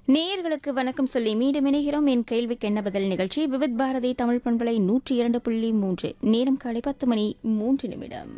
நேயர்களுக்கு வணக்கம் சொல்லி மீண்டும் இணைகிறோம் என் கேள்விக்கு என்ன பதில் நிகழ்ச்சி விவித் பாரதி தமிழ் பண்பலை நூற்றி இரண்டு புள்ளி மூன்று நேரம் காலை பத்து மணி மூன்று நிமிடம்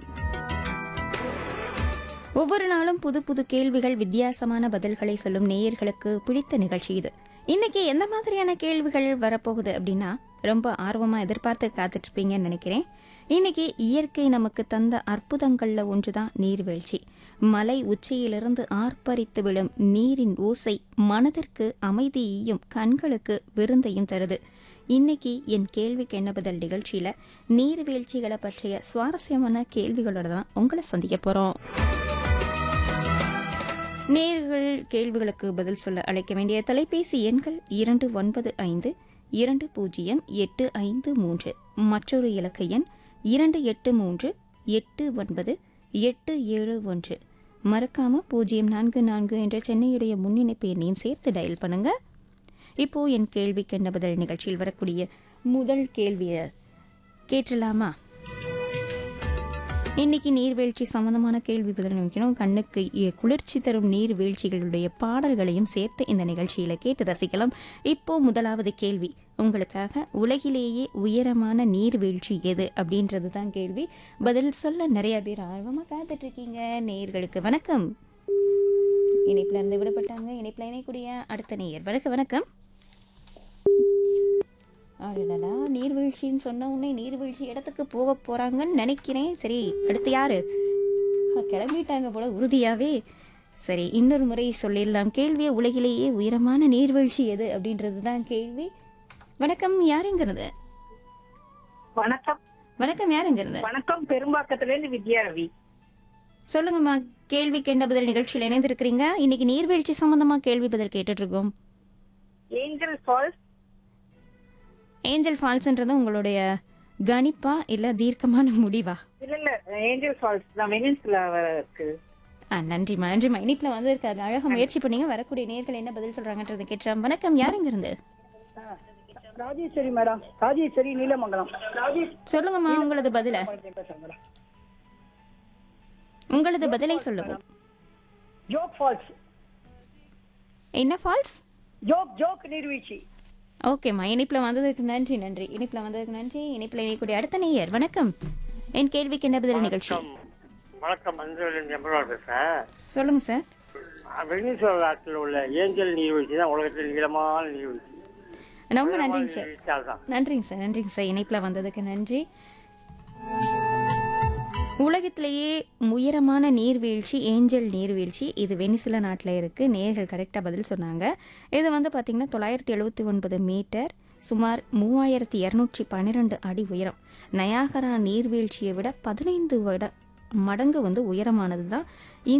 ஒவ்வொரு நாளும் புது புது கேள்விகள் வித்தியாசமான பதில்களை சொல்லும் நேயர்களுக்கு பிடித்த நிகழ்ச்சி இது இன்னைக்கு எந்த மாதிரியான கேள்விகள் வரப்போகுது அப்படின்னா ரொம்ப ஆர்வமா எதிர்பார்த்து காத்துட்டு இருப்பீங்கன்னு நினைக்கிறேன் இன்னைக்கு இயற்கை நமக்கு தந்த அற்புதங்கள்ல ஒன்றுதான் நீர்வீழ்ச்சி மலை உச்சியிலிருந்து ஆர்ப்பரித்து விழும் நீரின் ஓசை மனதிற்கு அமைதியையும் கண்களுக்கு விருந்தையும் தருது இன்னைக்கு என் கேள்விக்கு என்ன பதில் நிகழ்ச்சியில நீர்வீழ்ச்சிகளை பற்றிய சுவாரஸ்யமான கேள்விகளோட தான் உங்களை சந்திக்க போறோம் நேர்கள் கேள்விகளுக்கு பதில் சொல்ல அழைக்க வேண்டிய தொலைபேசி எண்கள் இரண்டு ஒன்பது ஐந்து இரண்டு பூஜ்ஜியம் எட்டு ஐந்து மூன்று மற்றொரு இலக்க எண் இரண்டு எட்டு மூன்று எட்டு ஒன்பது எட்டு ஏழு ஒன்று மறக்காம பூஜ்ஜியம் நான்கு நான்கு என்ற சென்னையுடைய முன்னிணைப்பு எண்ணையும் சேர்த்து டயல் பண்ணுங்க இப்போ என் கேள்விக்கு என்ன பதில் நிகழ்ச்சியில் வரக்கூடிய முதல் கேள்வியை கேட்டலாமா இன்னைக்கு நீர்வீழ்ச்சி சம்பந்தமான கேள்வி பதில் நினைக்கணும் கண்ணுக்கு இ- குளிர்ச்சி தரும் நீர்வீழ்ச்சிகளுடைய பாடல்களையும் சேர்த்து இந்த நிகழ்ச்சியில கேட்டு ரசிக்கலாம் இப்போ முதலாவது கேள்வி உங்களுக்காக உலகிலேயே உயரமான நீர்வீழ்ச்சி எது அப்படின்றது தான் கேள்வி பதில் சொல்ல நிறைய பேர் ஆர்வமா காத்துட்டு இருக்கீங்க நேயர்களுக்கு வணக்கம் இணைப்புல இருந்து விடப்பட்டாங்க இணைப்புல இணைக்கூடிய அடுத்த நேயர் வணக்கம் வணக்கம் அடடா நீர்வீழ்ச்சின்னு சொன்ன உடனே நீர்வீழ்ச்சி இடத்துக்கு போக போறாங்கன்னு நினைக்கிறேன் சரி அடுத்து யாரு ஆ, கிளம்பிட்டாங்க போல உறுதியாவே சரி இன்னொரு முறை சொல்லிடலாம் கேள்வியை உலகிலேயே உயரமான நீர்வீழ்ச்சி எது அப்படின்றது தான் கேள்வி வணக்கம் யாருங்கிறது வணக்கம் வணக்கம் யாருங்கிறது வணக்கம் பெரும்பாக்கத்துல இருந்து வித்யா ரவி சொல்லுங்கம்மா கேள்விக்கு என்ன பதில் நிகழ்ச்சியில் இணைந்திருக்கிறீங்க இன்னைக்கு நீர்வீழ்ச்சி சம்பந்தமா கேள்வி பதில் கேட்டுட்டு இருக்கோம் ஏஞ்சல் ஃபால்ஸ் ஏஞ்சல் ஃபால்ஸ்ன்றது உங்களுடைய கணிப்பா இல்ல தீர்க்கமான முடிவா இல்ல இல்ல ஏஞ்சல் ஃபால்ஸ் தான் வெனின்ஸ்ல இருக்கு ஆ நன்றிம்மா நன்றிம்மா இனிப்புல வந்து இருக்காது அழகா முயற்சி பண்ணீங்க வரக்கூடிய நேர்கள் என்ன பதில் சொல்றாங்கன்றதை கேட்டோம் வணக்கம் யாருங்க இருந்து ராஜேஸ்வரி மேடம் ராஜேஸ்வரி நீலமங்கலம் ராஜேஷ் சொல்லுங்கம்மா உங்களது பதில உங்களது பதிலை சொல்லுவோம் ஜோக் ஃபால்ஸ் என்ன ஃபால்ஸ் ஜோக் ஜோக் நீர்வீழ்ச்சி ஓகேம்மா இனிப்புல வந்ததுக்கு நன்றி நன்றி இனிப்புல வந்ததுக்கு நன்றி இனிப்புல இணையக்கூடிய அடுத்த நேயர் வணக்கம் என் கேள்விக்கு என்ன பதில் நிகழ்ச்சி வணக்கம் மஞ்சள் எம்பராட் பேசுறேன் சொல்லுங்க சார் வெனிசுவல் நாட்டில் உள்ள ஏஞ்சல் நீர்வீழ்ச்சி தான் உலகத்தில் நீளமான நீர்வீழ்ச்சி ரொம்ப நன்றிங்க சார் நீர்வீழ்ச்சி தான் நன்றிங்க சார் நன்றிங்க சார் இணைப்பில் வந்ததுக்கு நன்றி உலகத்திலேயே உயரமான நீர்வீழ்ச்சி ஏஞ்சல் நீர்வீழ்ச்சி இது வெனிசுலா நாட்டில் இருக்கு நேர்கள் கரெக்டாக பதில் சொன்னாங்க இது வந்து பார்த்தீங்கன்னா தொள்ளாயிரத்தி எழுபத்தி ஒன்பது மீட்டர் சுமார் மூவாயிரத்தி இரநூற்றி பன்னிரெண்டு அடி உயரம் நயாகரா நீர்வீழ்ச்சியை விட பதினைந்து விட மடங்கு வந்து உயரமானது தான்